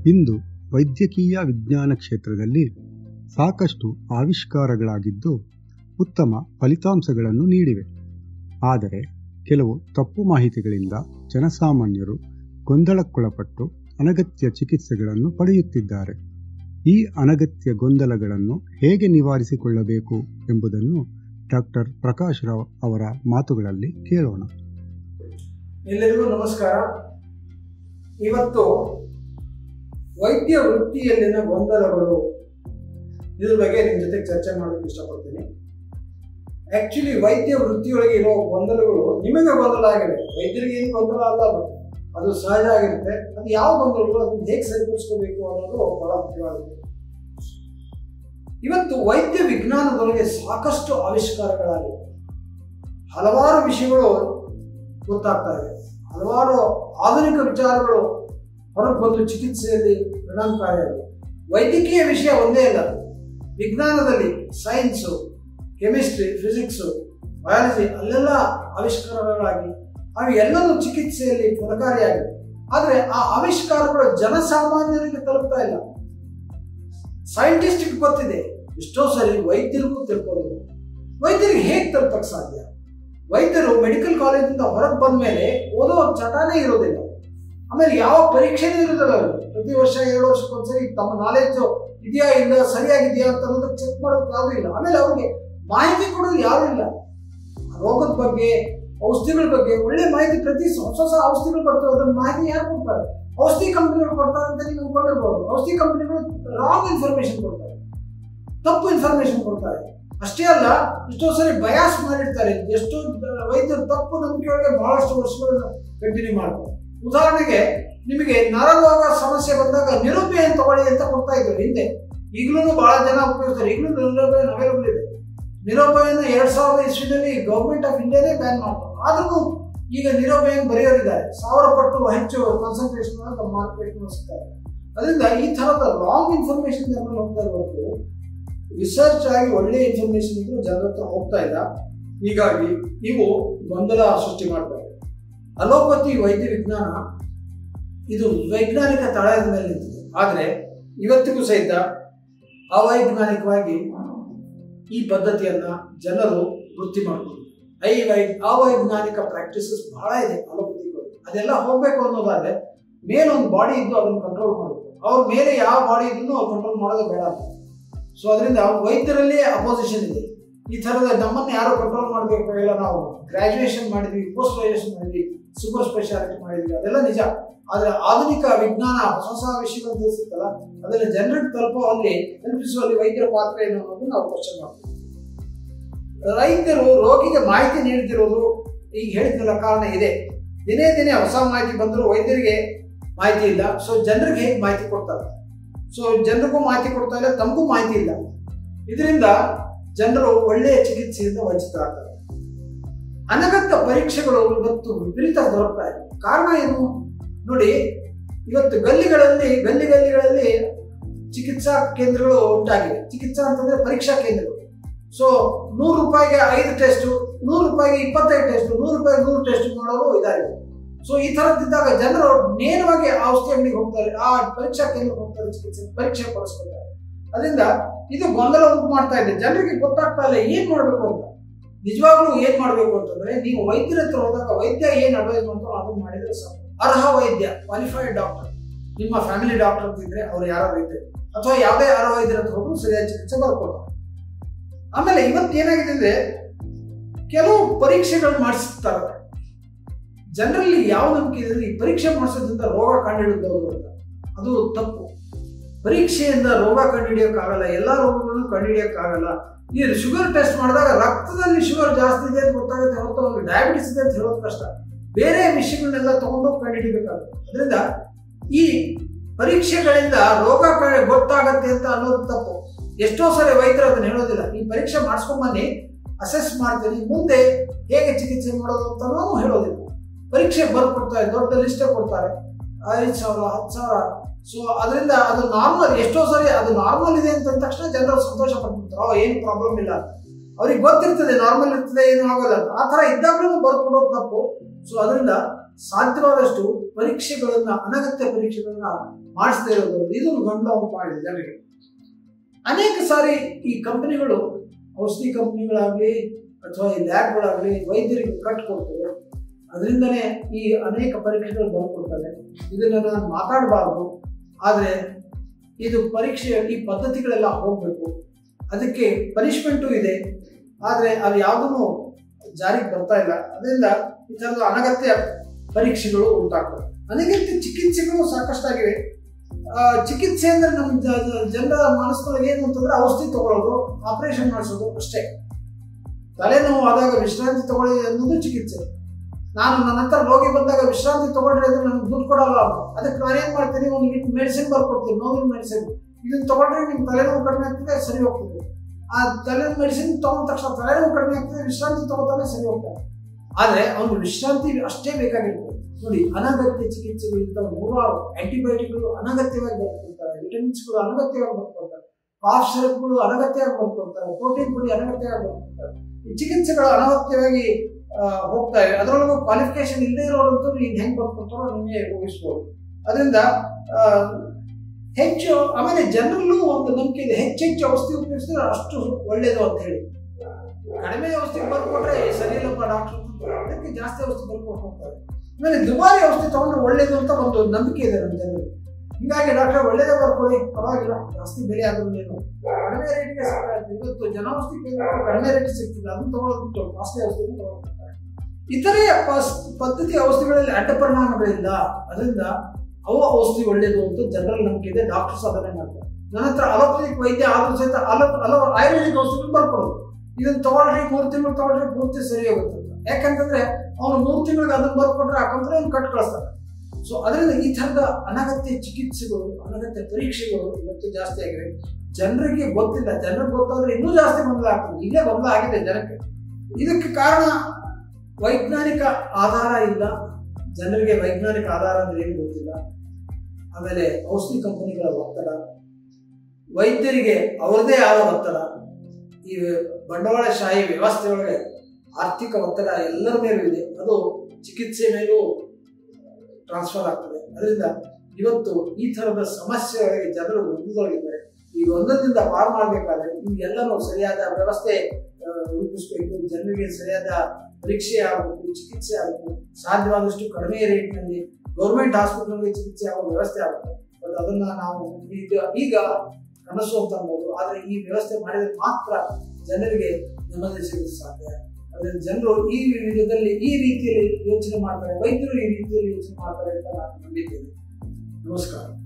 ಇಂದು ವೈದ್ಯಕೀಯ ವಿಜ್ಞಾನ ಕ್ಷೇತ್ರದಲ್ಲಿ ಸಾಕಷ್ಟು ಆವಿಷ್ಕಾರಗಳಾಗಿದ್ದು ಉತ್ತಮ ಫಲಿತಾಂಶಗಳನ್ನು ನೀಡಿವೆ ಆದರೆ ಕೆಲವು ತಪ್ಪು ಮಾಹಿತಿಗಳಿಂದ ಜನಸಾಮಾನ್ಯರು ಗೊಂದಲಕ್ಕೊಳಪಟ್ಟು ಅನಗತ್ಯ ಚಿಕಿತ್ಸೆಗಳನ್ನು ಪಡೆಯುತ್ತಿದ್ದಾರೆ ಈ ಅನಗತ್ಯ ಗೊಂದಲಗಳನ್ನು ಹೇಗೆ ನಿವಾರಿಸಿಕೊಳ್ಳಬೇಕು ಎಂಬುದನ್ನು ಡಾಕ್ಟರ್ ಪ್ರಕಾಶ್ ರಾವ್ ಅವರ ಮಾತುಗಳಲ್ಲಿ ಕೇಳೋಣ ಎಲ್ಲರಿಗೂ ನಮಸ್ಕಾರ ಇವತ್ತು ವೈದ್ಯ ವೃತ್ತಿಯಲ್ಲಿನ ಗೊಂದಲಗಳು ಇದ್ರ ಬಗ್ಗೆ ನಿಮ್ಮ ಜೊತೆ ಚರ್ಚೆ ಮಾಡೋಕ್ಕೆ ಇಷ್ಟಪಡ್ತೀನಿ ಆಕ್ಚುಲಿ ವೈದ್ಯ ವೃತ್ತಿಯೊಳಗೆ ಇರೋ ಗೊಂದಲಗಳು ನಿಮಗೆ ಗೊಂದಲ ಆಗಿದೆ ವೈದ್ಯರಿಗೆ ಏನು ಗೊಂದಲ ಅಲ್ಲ ಅದು ಅದು ಸಹಜ ಆಗಿರುತ್ತೆ ಅದು ಯಾವ ಗೊಂದಲಗಳು ಅದನ್ನ ಹೇಗೆ ಸರಿಪಡಿಸ್ಕೋಬೇಕು ಅನ್ನೋದು ಬಹಳ ಮುಖ್ಯವಾಗುತ್ತೆ ಇವತ್ತು ವೈದ್ಯ ವಿಜ್ಞಾನದೊಳಗೆ ಸಾಕಷ್ಟು ಆವಿಷ್ಕಾರಗಳಾಗಿವೆ ಹಲವಾರು ವಿಷಯಗಳು ಗೊತ್ತಾಗ್ತಾ ಇದೆ ಹಲವಾರು ಆಧುನಿಕ ವಿಚಾರಗಳು ಹೊರಗೆ ಬಂದು ಚಿಕಿತ್ಸೆಯಲ್ಲಿ ಪರಿಣಾಮಕಾರಿಯಾಗಿದೆ ವೈದ್ಯಕೀಯ ವಿಷಯ ಒಂದೇ ಅಲ್ಲ ವಿಜ್ಞಾನದಲ್ಲಿ ಸೈನ್ಸು ಕೆಮಿಸ್ಟ್ರಿ ಫಿಸಿಕ್ಸು ಬಯಾಲಜಿ ಅಲ್ಲೆಲ್ಲ ಆವಿಷ್ಕಾರಗಳಾಗಿ ಅವು ಎಲ್ಲವೂ ಚಿಕಿತ್ಸೆಯಲ್ಲಿ ಫಲಕಾರಿಯಾಗಿವೆ ಆದರೆ ಆ ಆವಿಷ್ಕಾರಗಳು ಜನಸಾಮಾನ್ಯರಿಗೆ ತಲುಪ್ತಾ ಇಲ್ಲ ಸೈಂಟಿಸ್ಟ್ಗೆ ಗೊತ್ತಿದೆ ಎಷ್ಟೋ ಸರಿ ವೈದ್ಯರಿಗೂ ತಿಳ್ಕೋದಿಲ್ಲ ವೈದ್ಯರಿಗೆ ಹೇಗೆ ತಲುಪಕ್ಕೆ ಸಾಧ್ಯ ವೈದ್ಯರು ಮೆಡಿಕಲ್ ಕಾಲೇಜಿಂದ ಹೊರಗೆ ಬಂದ ಮೇಲೆ ಓದೋ ಚಟಾನೇ ಇರೋದಿಲ್ಲ ಆಮೇಲೆ ಯಾವ ಪರೀಕ್ಷೆನೂ ಇರೋದಿಲ್ಲ ಅವರು ಪ್ರತಿ ವರ್ಷ ಎರಡು ವರ್ಷಕ್ಕೊಂದ್ಸರಿ ತಮ್ಮ ನಾಲೆಜ್ ಇದೆಯಾ ಇಲ್ಲ ಸರಿಯಾಗಿದೆಯಾ ಅಂತ ಅನ್ನೋದಕ್ಕೆ ಚೆಕ್ ಮಾಡೋದಕ್ಕೆ ಯಾವುದೂ ಇಲ್ಲ ಆಮೇಲೆ ಅವ್ರಿಗೆ ಮಾಹಿತಿ ಕೊಡೋದು ಯಾರೂ ಇಲ್ಲ ರೋಗದ ಬಗ್ಗೆ ಔಷಧಿಗಳ ಬಗ್ಗೆ ಒಳ್ಳೆ ಮಾಹಿತಿ ಪ್ರತಿ ಹೊಸ ಹೊಸ ಔಷಧಿಗಳು ಬರ್ತವೆ ಅದನ್ನ ಮಾಹಿತಿ ಯಾರು ಕೊಡ್ತಾರೆ ಔಷಧಿ ಕಂಪನಿಗಳು ಕೊಡ್ತಾರೆ ಅಂತ ನೀವು ಅನ್ಕೊಂಡಿರ್ಬೋದು ಔಷಧಿ ಕಂಪನಿಗಳು ರಾಂಗ್ ಇನ್ಫಾರ್ಮೇಶನ್ ಕೊಡ್ತಾರೆ ತಪ್ಪು ಇನ್ಫಾರ್ಮೇಶನ್ ಕೊಡ್ತಾರೆ ಅಷ್ಟೇ ಅಲ್ಲ ಎಷ್ಟೋ ಸರಿ ಬಯಾಸ್ ಮಾಡಿರ್ತಾರೆ ಎಷ್ಟೋ ವೈದ್ಯರು ತಪ್ಪು ನಂಬಿಕೆಯೊಳಗೆ ಬಹಳಷ್ಟು ವರ್ಷಗಳನ್ನ ಕಂಟಿನ್ಯೂ ಮಾಡ್ತಾರೆ ಉದಾಹರಣೆಗೆ ನಿಮಗೆ ನರರೋಗ ಸಮಸ್ಯೆ ಬಂದಾಗ ನಿರೂಪೇನ್ ತಗೊಳ್ಳಿ ಅಂತ ಕೊಡ್ತಾ ಇದ್ರು ಹಿಂದೆ ಈಗಲೂ ಬಹಳ ಜನ ಉಪಯೋಗಿಸ್ತಾರೆ ಈಗಲೂ ನಿರೋಪೇನ್ ಅವೈಲಬಲ್ ಇದೆ ನಿರೋಪೇನ್ ಎರಡ್ ಸಾವಿರದ ಇಸ್ವಿನಲ್ಲಿ ಗೌರ್ಮೆಂಟ್ ಆಫ್ ಇಂಡಿಯಾನೇ ಬ್ಯಾನ್ ಮಾಡ್ತಾರೆ ಆದ್ರೂ ಈಗ ನಿರೋಪೇನ್ ಬರೆಯೋರಿದ್ದಾರೆ ಸಾವಿರ ಪಟ್ಟು ಹೆಚ್ಚು ಕಾನ್ಸಂಟ್ರೇಷನ್ ತಮ್ಮ ಮಾರ್ಕೆಟ್ ಸಿಗ್ತಾರೆ ಅದರಿಂದ ಈ ತರದ ರಾಂಗ್ ಇನ್ಫಾರ್ಮೇಶನ್ ಜನರಲ್ಲಿ ಹೋಗ್ತಾ ಇರಬೇಕು ರಿಸರ್ಚ್ ಆಗಿ ಒಳ್ಳೆ ಇನ್ಫಾರ್ಮೇಶನ್ ಇದ್ರು ಜನರ ಹತ್ರ ಹೋಗ್ತಾ ಇಲ್ಲ ಹೀಗಾಗಿ ಇವು ಗೊಂದಲ ಸೃಷ್ಟಿ ಮಾಡ್ತಾರೆ ಅಲೋಪತಿ ವೈದ್ಯ ವಿಜ್ಞಾನ ಇದು ವೈಜ್ಞಾನಿಕ ತಳದ ಮೇಲೆ ನಿಂತಿದೆ ಆದರೆ ಇವತ್ತಿಗೂ ಸಹಿತ ಅವೈಜ್ಞಾನಿಕವಾಗಿ ಈ ಪದ್ಧತಿಯನ್ನ ಜನರು ವೃತ್ತಿ ಮಾಡ್ತಾರೆ ಐ ವೈ ಅವೈಜ್ಞಾನಿಕ ಪ್ರಾಕ್ಟೀಸಸ್ ಬಹಳ ಇದೆ ಅಲೋಪತಿಗಳು ಅದೆಲ್ಲ ಹೋಗ್ಬೇಕು ಅನ್ನೋದಾದ್ರೆ ಮೇಲೆ ಒಂದು ಬಾಡಿ ಇದ್ದು ಅದನ್ನು ಕಂಟ್ರೋಲ್ ಮಾಡಬೇಕು ಅವ್ರ ಮೇಲೆ ಯಾವ ಬಾಡಿ ಇದ್ದು ಅವ್ರು ಕಂಟ್ರೋಲ್ ಮಾಡೋದು ಬೇಡ ಅಂತ ಸೊ ಅದರಿಂದ ವೈದ್ಯರಲ್ಲೇ ಅಪೋಸಿಷನ್ ಇದೆ ಈ ಥರದ ನಮ್ಮನ್ನು ಯಾರು ಕಂಟ್ರೋಲ್ ಮಾಡಬೇಕು ಇಲ್ಲ ನಾವು ಗ್ರಾಜುಯೇಷನ್ ಮಾಡಿದ್ವಿ ಪೋಸ್ಟ್ ಗ್ರಾಜುಯೇಷನ್ ಮಾಡಿದ್ವಿ ಸೂಪರ್ ಸ್ಪೆಷಾಲಿಟಿ ಮಾಡಿದ್ವಿ ಅದೆಲ್ಲ ನಿಜ ಆದರೆ ಆಧುನಿಕ ವಿಜ್ಞಾನ ಹೊಸ ಹೊಸ ವಿಷಯಗಳು ತಿಳಿಸುತ್ತಲ್ಲ ಅದನ್ನು ಜನರಿಗೆ ತಲುಪುವಲ್ಲಿ ತಲುಪಿಸುವಲ್ಲಿ ವೈದ್ಯರ ಪಾತ್ರ ಏನು ಅನ್ನೋದು ನಾವು ಕ್ವಶನ್ ಮಾಡ್ತೀವಿ ರೈತರು ರೋಗಿಗೆ ಮಾಹಿತಿ ನೀಡುತ್ತಿರುವುದು ಈಗ ಹೇಳಿದ್ನಲ್ಲ ಕಾರಣ ಇದೆ ದಿನೇ ದಿನೇ ಹೊಸ ಮಾಹಿತಿ ಬಂದರೂ ವೈದ್ಯರಿಗೆ ಮಾಹಿತಿ ಇಲ್ಲ ಸೊ ಜನರಿಗೆ ಹೇಗೆ ಮಾಹಿತಿ ಕೊಡ್ತಾರೆ ಸೊ ಜನರಿಗೂ ಮಾಹಿತಿ ಕೊಡ್ತಾ ಇಲ್ಲ ತಮಗೂ ಮಾಹಿತಿ ಇಲ್ಲ ಇದರಿಂದ ಜನರು ಒಳ್ಳೆಯ ಚಿಕಿತ್ಸೆಯಿಂದ ವಂಚಿತರಾಗ್ತಾರೆ ಅನಗತ್ಯ ಪರೀಕ್ಷೆಗಳು ಇವತ್ತು ವಿಪರೀತ ದೊರಕ್ತಾ ಇದೆ ಕಾರಣ ಏನು ನೋಡಿ ಇವತ್ತು ಗಲ್ಲಿಗಳಲ್ಲಿ ಗಲ್ಲಿ ಗಲ್ಲಿಗಳಲ್ಲಿ ಚಿಕಿತ್ಸಾ ಕೇಂದ್ರಗಳು ಉಂಟಾಗಿವೆ ಚಿಕಿತ್ಸಾ ಅಂತಂದ್ರೆ ಪರೀಕ್ಷಾ ಕೇಂದ್ರಗಳು ಸೊ ನೂರು ರೂಪಾಯಿಗೆ ಐದು ಟೆಸ್ಟ್ ನೂರು ರೂಪಾಯಿಗೆ ಇಪ್ಪತ್ತೈದು ಟೆಸ್ಟ್ ನೂರು ರೂಪಾಯಿ ನೂರು ಟೆಸ್ಟ್ ಮಾಡೋರು ಇದಾಗಿದೆ ಸೊ ಈ ತರದಿದ್ದಾಗ ಜನರು ನೇರವಾಗಿ ಆ ಔಷಧಿ ಅಂಗಡಿಗೆ ಹೋಗ್ತಾರೆ ಆ ಪರೀಕ್ಷಾ ಕೇಂದ್ರಕ್ಕೆ ಹೋಗ್ತಾರೆ ಚಿಕಿತ್ಸೆ ಪರೀಕ್ಷೆ ಪಡಿಸ್ಕೊಳ್ತಾರೆ ಅದರಿಂದ ಇದು ಗೊಂದಲ ಉಂಟು ಮಾಡ್ತಾ ಇದೆ ಜನರಿಗೆ ಗೊತ್ತಾಗ್ತಾ ಇಲ್ಲ ಏನ್ ಮಾಡ್ಬೇಕು ಅಂತ ನಿಜವಾಗ್ಲೂ ಏನ್ ಮಾಡ್ಬೇಕು ಅಂತಂದ್ರೆ ನೀವು ವೈದ್ಯರ ಹತ್ರ ಹೋದಾಗ ವೈದ್ಯ ಏನ್ ಅಡ್ವೈಸ್ ಮಾಡ್ತಾರೋ ಅದನ್ನ ಮಾಡಿದ್ರೆ ಸಾಕು ಅರ್ಹ ವೈದ್ಯ ಕ್ವಾಲಿಫೈಡ್ ಡಾಕ್ಟರ್ ನಿಮ್ಮ ಫ್ಯಾಮಿಲಿ ಡಾಕ್ಟರ್ ಅಂತ ಇದ್ರೆ ಅವ್ರು ಯಾರೋ ವೈದ್ಯ ಅಥವಾ ಯಾವುದೇ ಅರ್ಹ ವೈದ್ಯರ ಹತ್ರ ಹೋದ್ರು ಸರಿಯಾದ ಚಿಕಿತ್ಸೆ ಬರ್ಕೊಡ್ತಾರೆ ಆಮೇಲೆ ಇವತ್ತು ಏನಾಗಿದೆ ಅಂದ್ರೆ ಕೆಲವು ಪರೀಕ್ಷೆಗಳು ಮಾಡಿಸ್ತಾರೆ ಜನರಲ್ಲಿ ಯಾವ ನಂಬಿಕೆ ಇದೆ ಈ ಪರೀಕ್ಷೆ ಮಾಡಿಸೋದ್ರಿಂದ ರೋಗ ಕಂಡುಹಿಡಿದವರು ಅಂತ ಅದು ತಪ್ಪು ಪರೀಕ್ಷೆಯಿಂದ ರೋಗ ಕಂಡುಹಿಡಿಯೋಕ್ಕಾಗಲ್ಲ ಎಲ್ಲ ರೋಗಗಳನ್ನು ಕಂಡುಹಿಡಿಯೋಕ್ಕಾಗಲ್ಲ ಈ ಶುಗರ್ ಟೆಸ್ಟ್ ಮಾಡಿದಾಗ ರಕ್ತದಲ್ಲಿ ಶುಗರ್ ಜಾಸ್ತಿ ಇದೆ ಅಂತ ಗೊತ್ತಾಗುತ್ತೆ ಹೊರತು ಅವ್ರಿಗೆ ಡಯಾಬಿಟಿಸ್ ಇದೆ ಅಂತ ಹೇಳೋದು ಕಷ್ಟ ಬೇರೆ ವಿಷಯಗಳನ್ನೆಲ್ಲ ತಗೊಂಡು ಕಂಡುಹಿಡಿಬೇಕಾಗುತ್ತೆ ಅದರಿಂದ ಈ ಪರೀಕ್ಷೆಗಳಿಂದ ರೋಗ ಗೊತ್ತಾಗತ್ತೆ ಅಂತ ಅನ್ನೋದು ತಪ್ಪು ಎಷ್ಟೋ ಸರಿ ವೈದ್ಯರು ಅದನ್ನ ಹೇಳೋದಿಲ್ಲ ಈ ಪರೀಕ್ಷೆ ಮಾಡಿಸ್ಕೊಂಬನ್ನಿ ಅಸೆಸ್ ಮಾಡ್ತೀನಿ ಮುಂದೆ ಹೇಗೆ ಚಿಕಿತ್ಸೆ ಮಾಡೋದು ಅಂತ ಹೇಳೋದಿಲ್ಲ ಪರೀಕ್ಷೆ ಬರ್ಕೊಡ್ತಾರೆ ದೊಡ್ಡ ಲಿಸ್ಟೇ ಕೊಡ್ತಾರೆ ಐದು ಸಾವಿರ ಹತ್ತು ಸಾವಿರ ಸೊ ಅದರಿಂದ ಅದು ನಾರ್ಮಲ್ ಎಷ್ಟೋ ಸರಿ ಅದು ನಾರ್ಮಲ್ ಇದೆ ಅಂತ ತಕ್ಷಣ ಜನರು ಸಂತೋಷ ಪಟ್ಬಿಡ್ತಾರೆ ಅವ ಏನು ಪ್ರಾಬ್ಲಮ್ ಇಲ್ಲ ಅಂತ ಅವ್ರಿಗೆ ಗೊತ್ತಿರ್ತದೆ ನಾರ್ಮಲ್ ಇರ್ತದೆ ಏನು ಆಗೋಲ್ಲ ಅಂತ ಆ ಥರ ಇದ್ದಾಗಲೂ ಬರ್ಕೊಡೋದು ತಪ್ಪು ಸೊ ಅದರಿಂದ ಸಾಧ್ಯವಾದಷ್ಟು ಪರೀಕ್ಷೆಗಳನ್ನ ಅನಗತ್ಯ ಪರೀಕ್ಷೆಗಳನ್ನ ಮಾಡಿಸದೇ ಇರೋದು ಇದನ್ನು ಗೊಂದಲ ಉಂಟು ಮಾಡಿದೆ ಜನರಿಗೆ ಅನೇಕ ಸಾರಿ ಈ ಕಂಪನಿಗಳು ಔಷಧಿ ಕಂಪನಿಗಳಾಗಲಿ ಅಥವಾ ಈ ಲ್ಯಾಬ್ಗಳಾಗಲಿ ವೈದ್ಯರಿಗೆ ಕಟ್ಕೊಡ್ತವೆ ಅದರಿಂದನೇ ಈ ಅನೇಕ ಪರೀಕ್ಷೆಗಳು ಬರ್ಕೊಡ್ತವೆ ಇದನ್ನು ನಾನು ಮಾತಾಡಬಾರ್ದು ಆದರೆ ಇದು ಪರೀಕ್ಷೆ ಈ ಪದ್ಧತಿಗಳೆಲ್ಲ ಹೋಗಬೇಕು ಅದಕ್ಕೆ ಪನಿಷ್ಮೆಂಟು ಇದೆ ಆದರೆ ಅದು ಯಾವುದೂ ಜಾರಿಗೆ ಬರ್ತಾ ಇಲ್ಲ ಅದರಿಂದ ಈ ಥರದ ಅನಗತ್ಯ ಪರೀಕ್ಷೆಗಳು ಉಂಟಾಗ್ತವೆ ಅನಗತ್ಯ ಚಿಕಿತ್ಸೆಗಳು ಸಾಕಷ್ಟಾಗಿವೆ ಆ, ಚಿಕಿತ್ಸೆ ಅಂದ್ರೆ ನಮ್ಮ ಜ- ಜ- ಜನರ ಮನಸ್ಸಿನೊಳಗೆ ಏನು ಅಂತಂದ್ರೆ ಔಷಧಿ ತಗೊಳ್ಳೋದು ಆಪರೇಷನ್ ಮಾಡಿಸೋದು ಅಷ್ಟೇ ತಲೆನೋವು ಆದಾಗ ವಿಶ್ರಾಂತಿ ತಗೊಳ್ಳಿ ಅನ್ನೋದು ಚಿಕಿತ್ಸೆ ನಾನು ನನ್ನ ಹತ್ರ ರೋಗಿ ಬಂದಾಗ ವಿಶ್ರಾಂತಿ ತಗೊಳ್ರಿ ಅಂದ್ರೆ ನನಗೆ ದುಡ್ಡು ಕೊಡಲ್ಲ ಅವ್ರು ಅದಕ್ಕೆ ನಾನೇನ್ ಮಾಡ್ತೀನಿ ಒಂದು ಇಟ್ಟು ಮೆಡಿಸಿನ್ ಬರ್ಕೊಡ್ತೀನಿ ನೋವಿನ ಮೆಡಿಸಿನ್ ಇದನ್ನ ತಗೊಂಡ್ರೆ ನಿಮ್ ತಲೆನೋವು ಕಡಿಮೆ ಆಗ್ತದೆ ಸರಿ ಹೋಗ್ತದೆ ಆ ತಲೆ ಮೆಡಿಸಿನ್ ತಗೊಂಡ ತಕ್ಷಣ ತಲೆನೋವು ಕಡಿಮೆ ಆಗ್ತದೆ ವಿಶ್ರಾಂತಿ ತಗೋತಾನೆ ಸರಿ ಹೋಗ್ತಾನೆ ಆದ್ರೆ ಅವ್ನು ವಿಶ್ರಾಂತಿ ಅಷ್ಟೇ ಬೇಕಾಗಿರ್ತದೆ ನೋಡಿ ಅನಗತ್ಯ ಚಿಕಿತ್ಸೆಗಳು ಇಂಥವು ನೂರಾರು ಆಂಟಿಬಯೋಟಿಕ್ಗಳು ಅನಗತ್ಯವಾಗಿ ಬರ್ಕೊಳ್ತಾರೆ ವಿಟಮಿನ್ಸ್ಗಳು ಅನಗತ್ಯವಾಗಿ ಬರ್ಕೊಳ್ತಾರೆ ಕಾಫ್ ಸಿರಪ್ಗಳು ಅನಗತ್ಯವಾಗಿ ಬರ್ಕೊಳ್ತಾರೆ ಪ್ರೋಟೀನ್ ಪುಡಿ ಅನಗತ್ಯವಾಗಿ ಬರ್ಕೊಳ್ತಾರೆ ಈ ಚಿಕಿತ್ಸೆಗಳು ಅನಗತ್ಯವಾಗಿ ಆ, ಹೋಗ್ತಾ ಇವೆ ಅದರೊಳಗೂ ಕ್ವಾಲಿಫಿಕೇಶನ್ ಇಲ್ಲದೆ ಇರೋರಂತೂ ನೀನು ಹೆಂಗೆ ಬರ್ಕೊಳ್ತಾರೋ ನೀವೇ ಊಹಿಸ್ಬೋದು ಅದರಿಂದ ಆ, ಹೆಚ್ಚು ಆಮೇಲೆ ಜನರಲ್ಲೂ ಒಂದು ನಂಬಿಕೆ ಇದೆ ಹೆಚ್ಚೆಚ್ಚು ಔಷಧಿ ಉಪಯೋಗಿಸಿದ್ರೆ ಅಷ್ಟು ಒಳ್ಳೇದು ಅಂತ ಹೇಳಿ ಕಡಿಮೆ ಔಷಧಿ ಬರ್ಕೊಟ್ರೆ ಸರಿ ಇಲ್ಲಪ್ಪ ಡಾಕ್ಟರ್ ಅದಕ್ಕೆ ಜಾಸ್ತಿ ಔಷಧಿ ಬರ್ಕೊಂಡು ಹೋಗ್ತಾರೆ ಆಮೇಲೆ ದುಬಾರಿ ಔಷಧಿ ತಗೊಂಡ್ರೆ ಒಳ್ಳೇದು ಅಂತ ಒಂದು ನಂಬಿಕೆ ಇದೆ ನಮ್ಮ ಜನರಿಗೆ ಹೀಗಾಗಿ ಡಾಕ್ಟರ್ ಒಳ್ಳೇದೇ ಬರ್ಕೊಳ್ಳಿ ಪರವಾಗಿಲ್ಲ ಜಾಸ್ತಿ ಬೆಲೆ ಆದ್ರೂ ಏನು ಕಡಿಮೆ ರೇಟ್ಗೆ ಸಿಗ್ತಾ ಇರ್ತದೆ ಇವತ್ತು ಜನೌಷಧಿ ಕೇಂದ್ರಗಳು ಕಡಿಮೆ ರೇಟ್ ಸಿಗ್ತದೆ ಅದನ್ನು ತಗೊಳ್ಳೋದು ಕಾಸ್ಟ್ಲಿ ಔಷಧಿ ತಗೊಳ್ತಾರೆ ಇತರೆ ಪಸ್- ಪದ್ಧತಿ ಔಷಧಿಗಳಲ್ಲಿ ಅಡ್ಡ ಪರಿಣಾಮಗಳಿಲ್ಲ ಅದರಿಂದ ಅವು ಔಷಧಿ ಒಳ್ಳೇದು ಅಂತ ಜನರಲ್ ನಂಬಿಕೆ ಇದೆ ಡಾಕ್ಟರ್ಸ್ ಅದನ್ನೇ ಮಾಡ್ತಾರೆ ನನ್ನ ಹತ್ರ ಅಲೋಪತಿಕ್ ವೈದ್ಯ ಆದ್ರೂ ಸಹಿತ ಅಲೋ ಅಲೋ ಆಯುರ್ವೇದಿಕ್ ಔಷಧಿಗಳು ಬರ್ಕೊಡೋದು ಇದನ್ನ ತಗೊಳ್ರಿ ಮೂರು ತಿಂಗಳು ತಗೊಳ್ರಿ ಪೂರ್ತಿ ಸರಿ ಹೋಗುತ್ತೆ ಅಂತ. ಯಾಕಂತಂದ್ರೆ ಅವನು ಮೂರು ತಿಂಗಳಿಗೆ ಅದನ್ನ ಬರ್ಕೊಟ್ರೆ ಆ ಕಂಪ್ನಿ ಕಟ್ ಕಳಿಸ್ತಾರೆ ಸೊ ಅದರಿಂದ ಈ ಥರದ ಅನಗತ್ಯ ಚಿಕಿತ್ಸೆಗಳು ಅನಗತ್ಯ ಪರೀಕ್ಷೆಗಳು ಇವತ್ತು ಜಾಸ್ತಿ ಆಗಿವೆ ಜನರಿಗೆ ಗೊತ್ತಿಲ್ಲ ಜನರಿಗೆ ಗೊತ್ತಾದ್ರೆ ಇನ್ನೂ ಜಾಸ್ತಿ ಗೊಂದಲ ಆಗ್ತದೆ ಇಲ್ಲೇ ಗೊಂದಲ ಆಗಿದೆ ಜನಕ್ಕೆ ಇದಕ್ಕೆ ಕಾರಣ ವೈಜ್ಞಾನಿಕ ಆಧಾರ ಇಲ್ಲ ಜನರಿಗೆ ವೈಜ್ಞಾನಿಕ ಆಧಾರ ಅಂದ್ರೆ ಏನು ಗೊತ್ತಿಲ್ಲ ಆಮೇಲೆ ಔಷಧಿ ಕಂಪನಿಗಳ ಒತ್ತಡ ವೈದ್ಯರಿಗೆ ಅವರದೇ ಆದ ಒತ್ತಡ ಈ ಬಂಡವಾಳಶಾಹಿ ವ್ಯವಸ್ಥೆಯೊಳಗೆ ಆರ್ಥಿಕ ಒತ್ತಡ ಎಲ್ಲರ ಮೇಲೂ ಇದೆ ಅದು ಚಿಕಿತ್ಸೆ ಮೇಲೂ ಟ್ರಾನ್ಸ್ಫರ್ ಆಗ್ತದೆ ಅದರಿಂದ ಇವತ್ತು ಈ ಥರದ ಸಮಸ್ಯೆಗಳಿಗೆ ಜನರು ಗೊಂದಲವಾಗಿದ್ದಾರೆ ಈ ಗೊಂದಲದಿಂದ ಪಾರು ಮಾಡಬೇಕಾದ್ರೆ ಇವೆಲ್ಲನೂ ಸರಿಯಾದ ವ್ಯವಸ್ಥೆ ಆ, ರೂಪಿಸಬೇಕು ಜನರಿಗೆ ಸರಿಯಾದ ಪರೀಕ್ಷೆ ಆಗಬೇಕು ಚಿಕಿತ್ಸೆ ಆಗಬೇಕು ಸಾಧ್ಯವಾದಷ್ಟು ಕಡಿಮೆ ರೇಟ್ನಲ್ಲಿ ಗೌರ್ಮೆಂಟ್ ಹಾಸ್ಪಿಟಲ್ಗೆ ಚಿಕಿತ್ಸೆ ಆಗೋ ವ್ಯವಸ್ಥೆ ಆಗಬೇಕು ಬಟ್ ಅದನ್ನ ನಾವು ಈಗ ಈಗ ಕನಸು ಅಂತ ಅನ್ಬೋದು ಆದರೆ ಈ ವ್ಯವಸ್ಥೆ ಮಾಡಿದ್ರೆ ಮಾತ್ರ ಜನರಿಗೆ ನೆಮ್ಮದಿ ಸಿಗಲು ಸಾಧ್ಯ ಅದರಿಂದ ಜನರು ಈ ವಿಧದಲ್ಲಿ ಈ ರೀತಿಯಲ್ಲಿ ಯೋಚನೆ ಮಾಡ್ತಾರೆ ವೈದ್ಯರು ಈ ರೀತಿಯಲ್ಲಿ ಯೋಚನೆ ಮಾಡ್ತಾರೆ ಅಂತ ನಾನು ನಂಬಿದ್ದೇನೆ ನಮಸ್ಕಾರ